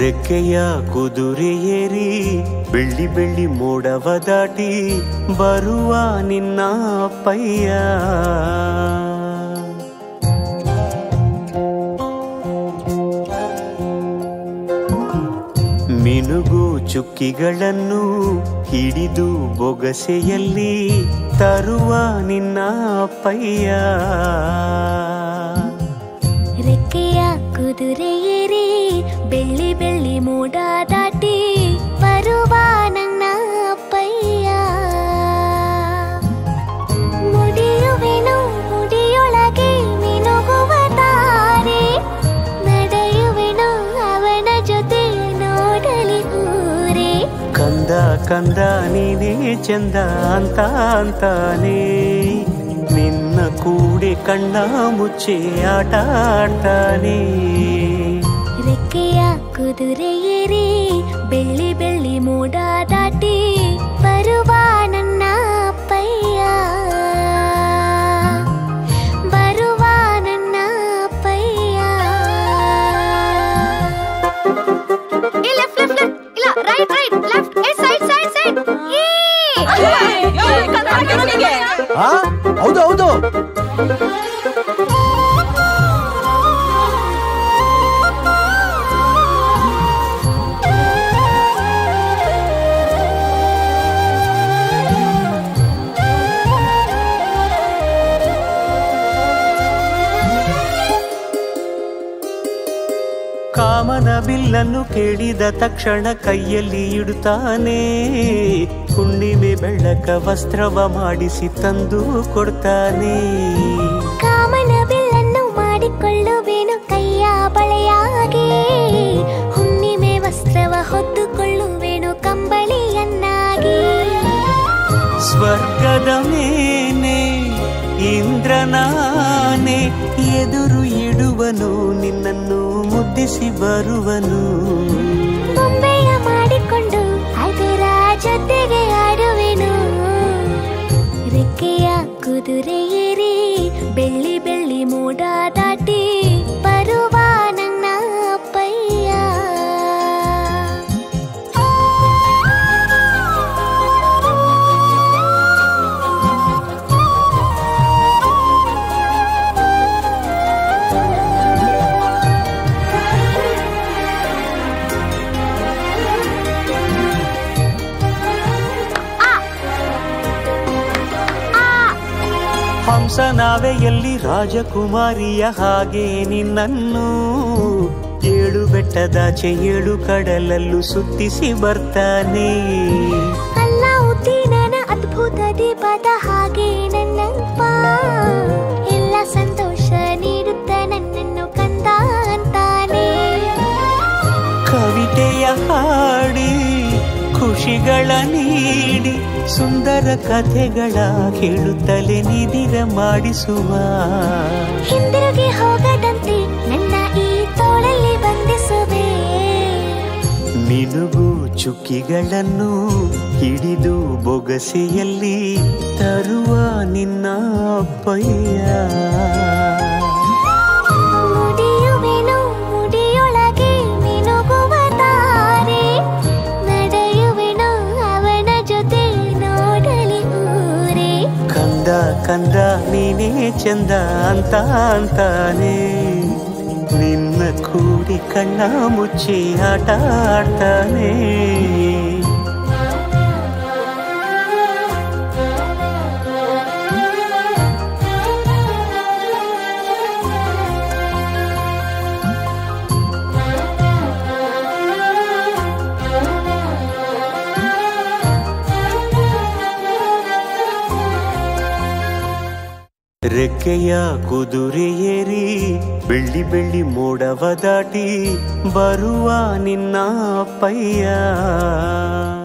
ರೆಕ್ಕೆಯ ಕುದುರೆ ಏರಿ ಬೆಳ್ಳಿ ಬೆಳ್ಳಿ ಮೋಡವ ದಾಟಿ ಬರುವ ನಿನ್ನ ಅಪ್ಪಯ್ಯ ಮಿನುಗು ಚುಕ್ಕಿಗಳನ್ನು ಹಿಡಿದು ಬೊಗಸೆಯಲ್ಲಿ ತರುವ ನಿನ್ನ ಅಪ್ಪಯ್ಯ ರೆಕ್ಕೆಯ ಕುದುರೆ ಏರಿ ಬೆಳ್ಳಿ ಬೆಳ್ಳಿ ಮೋಡ ದಾಟಿ ಬರುವ ನನ್ನ ಅಪ್ಪಯ್ಯ ಮುಡಿಯುವೆನು ಮುಡಿಯೊಳಗೆ ಮಿನುಗುವ ತಾರೆ ನಡೆಯುವೆನು ಅವನ ಜೊತೆ ನೋಡಲಿ ಊರೇ ಕಂದ ಕಂದ ನೀನೇ ಚಂದ ಅಂತ ಅಂತಾನೆ ನಿನ್ನ ಕೂಡೆ ಕಣ್ಣ ಮುಚ್ಚೆ ಆಟ ಆಡ್ತಾನೆ ರೆಕ್ಕೆಯ ಕುದುರೆ ಏರಿ ಬೆಳ್ಳಿ ಬೆಳ್ಳಿ ಮೋಡ ದಾಟಿ ಬರುವ ನನ್ನ ಅಪ್ಪಯ್ಯ ಬರುವ ನನ್ನ ಅಪ್ಪಯ್ಯ ಏ ಲೆಫ್ಟ್ ಲೆಫ್ಟ್ ಲೆಫ್ಟ್ ಇಲ್ಲ ರೈಟ್ ರೈಟ್ ಲೆಫ್ಟ್ ಏ ಸೈಡ್ ಸೈಡ್ ಸೈಡ್ ಆ ಹೌದು ಹೌದು ಕಾಮನ ಬಿಲ್ಲನ್ನು ಕೇಳಿದ ತಕ್ಷಣ ಕೈಯಲ್ಲಿ ಇಡುತ್ತಾನೆ ಹುಣ್ಣಿಮೆ ಬೆಳಕ ವಸ್ತ್ರವ ಮಾಡಿಸಿ ತಂದು ಕೊಡ್ತಾನೆ ಕಾಮನ ಬಿಲ್ಲನ್ನು ಮಾಡಿಕೊಳ್ಳುವೆನು ಕೈಯ ಬಳೆಯಾಗಿ ಹುಣ್ಣಿಮೆ ವಸ್ತ್ರವ ಹೊತ್ತುಕೊಳ್ಳುವೆನು ಕಂಬಳಿಯನ್ನಾಗಿ ಸ್ವರ್ಗದ ಮೇನೆ ಇಂದ್ರನಾನೆ ಎದುರು ಇಡುವನು ನಿನ್ನನ್ನು ಮುದ್ದಿಸಿ ಬರುವನು ಬೊಂಬೆಯ ಮಾಡಿಕೊಂಡು ಅದರ ಜೊತೆಗೆ ಆಡುವೆನು ರೆಕ್ಕೆಯ ಕುದುರೆ ಏರಿ ಬೆಳ್ಳಿ ಬೆಳ್ಳಿ ಮೋಡ ದಾಟಿ ಬರುವ ನನ್ನ ಅಪ್ಪಯ್ಯ ಹಂಸ ನಾವೆಯಲ್ಲಿ ರಾಜಕುಮಾರಿಯ ಹಾಗೆ ನಿನ್ನನ್ನು ಏಳು ಬೆಟ್ಟದಾಚೆ ಏಳು ಕಡಲಲ್ಲೂ ಸುತ್ತಿಸಿ ಬರ್ತಾನೆ ಅಲ್ಲ ಉದ್ದೀನನ ಅದ್ಭುತ ದೀಪದ ಹಾಗೆ ನನ್ನಪ್ಪ ಎಲ್ಲ ಸಂತೋಷ ನೀಡುತ್ತ ನನ್ನನ್ನು ಕಂದ ಅಂತಾನೆ ಕವಿತೆಯ ಹಾಡಿ ಖುಷಿಗಳ ನೀಡಿ ಸುಂದರ ಕಥೆಗಳ ಹೇಳುತ್ತಲೇ ನಿಧಿರ ಮಾಡಿಸುವ ಹಿಂದಿರುಗಿ ಹೋಗದಂತೆ ನನ್ನ ಈ ತೋಳಲ್ಲಿ ಬಂಧಿಸುವೆ ನಿನುಗು ಚುಕ್ಕಿಗಳನ್ನು ಹಿಡಿದು ಬೊಗಸೆಯಲ್ಲಿ ತರುವ ನಿನ್ನ ಅಪ್ಪಯ್ಯ ಮುಡಿಯುವೆನು ಮುಡಿಯೊಳಗೆ ಮಿನುಗುವ ತಾರೆ ನಡೆಯುವೆನು ಅವನ ಜೊತೆ ನೋಡಲಿ ಊರೇ ಕಂದ ಕಂದ ನೀನೇ ಚಂದ ಅಂತ ಅಂತಾನೆ ನಿನ್ನ ಕೂಡಿ ಕಣ್ಣ ಮುಚ್ಚಿ ಆಟ ಆಡ್ತಾನೆ ರೆಕ್ಕೆಯ ಕುದುರೆ ಏರಿ ಬೆಳ್ಳಿ ಬೆಳ್ಳಿ ಮೋಡವ ದಾಟಿ ಬರುವ ನಿನ್ನ ಅಪ್ಪಯ್ಯ